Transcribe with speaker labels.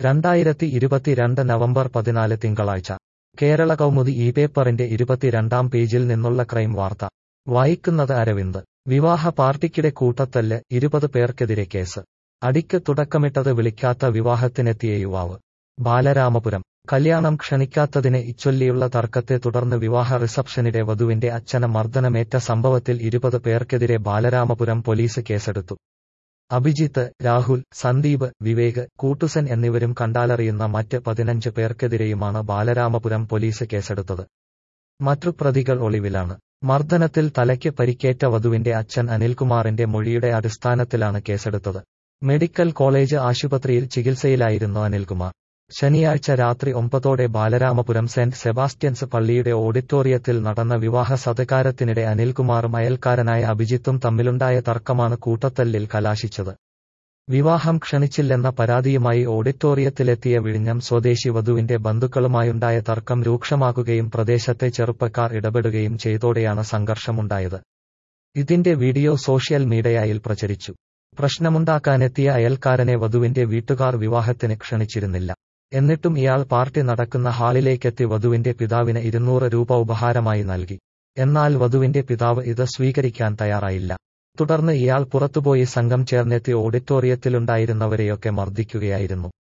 Speaker 1: രണ്ടായിരത്തി ഇരുപത്തിരണ്ട് നവംബർ പതിനാല് തിങ്കളാഴ്ച കേരള കൗമുദി ഈ പേപ്പറിന്റെ ഇരുപത്തിരണ്ടാം പേജിൽ നിന്നുള്ള ക്രൈം വാർത്ത വായിക്കുന്നത് അരവിന്ദ് വിവാഹ പാർട്ടിക്കിടെ കൂട്ടത്തല്ല് ഇരുപത് പേർക്കെതിരെ കേസ് അടിക്ക് തുടക്കമിട്ടത് വിളിക്കാത്ത വിവാഹത്തിനെത്തിയ യുവാവ് ബാലരാമപുരം കല്യാണം ക്ഷണിക്കാത്തതിനെ ഇച്ചൊല്ലിയുള്ള തർക്കത്തെ തുടർന്ന് വിവാഹ റിസപ്ഷനിടെ വധുവിന്റെ അച്ഛന മർദ്ദനമേറ്റ സംഭവത്തിൽ ഇരുപത് പേർക്കെതിരെ ബാലരാമപുരം പോലീസ് കേസെടുത്തു അഭിജിത്ത് രാഹുൽ സന്ദീപ് വിവേക് കൂട്ടുസൻ എന്നിവരും കണ്ടാലറിയുന്ന മറ്റ് പതിനഞ്ച് പേർക്കെതിരെയുമാണ് ബാലരാമപുരം പോലീസ് കേസെടുത്തത് മറ്റു പ്രതികൾ ഒളിവിലാണ് മർദ്ദനത്തിൽ തലയ്ക്ക് പരിക്കേറ്റ വധുവിന്റെ അച്ഛൻ അനിൽകുമാറിന്റെ മൊഴിയുടെ അടിസ്ഥാനത്തിലാണ് കേസെടുത്തത് മെഡിക്കൽ കോളേജ് ആശുപത്രിയിൽ ചികിത്സയിലായിരുന്നു അനിൽകുമാർ ശനിയാഴ്ച രാത്രി ഒമ്പതോടെ ബാലരാമപുരം സെന്റ് സെബാസ്റ്റ്യൻസ് പള്ളിയുടെ ഓഡിറ്റോറിയത്തിൽ നടന്ന വിവാഹ സത്കാരത്തിനിടെ അനിൽകുമാറും അയൽക്കാരനായ അഭിജിത്തും തമ്മിലുണ്ടായ തർക്കമാണ് കൂട്ടത്തല്ലിൽ കലാശിച്ചത് വിവാഹം ക്ഷണിച്ചില്ലെന്ന പരാതിയുമായി ഓഡിറ്റോറിയത്തിലെത്തിയ വിഴിഞ്ഞം സ്വദേശി വധുവിന്റെ ബന്ധുക്കളുമായുണ്ടായ തർക്കം രൂക്ഷമാകുകയും പ്രദേശത്തെ ചെറുപ്പക്കാർ ഇടപെടുകയും ചെയ്തോടെയാണ് സംഘർഷമുണ്ടായത് ഇതിന്റെ വീഡിയോ സോഷ്യൽ മീഡിയയിൽ പ്രചരിച്ചു പ്രശ്നമുണ്ടാക്കാനെത്തിയ അയൽക്കാരനെ വധുവിന്റെ വീട്ടുകാർ വിവാഹത്തിന് ക്ഷണിച്ചിരുന്നില്ല എന്നിട്ടും ഇയാൾ പാർട്ടി നടക്കുന്ന ഹാളിലേക്കെത്തി വധുവിന്റെ പിതാവിന് ഇരുന്നൂറ് രൂപ ഉപഹാരമായി നൽകി എന്നാൽ വധുവിന്റെ പിതാവ് ഇത് സ്വീകരിക്കാൻ തയ്യാറായില്ല തുടർന്ന് ഇയാൾ പുറത്തുപോയി സംഘം ചേർന്നെത്തി ഓഡിറ്റോറിയത്തിലുണ്ടായിരുന്നവരെയൊക്കെ മർദ്ദിക്കുകയായിരുന്നു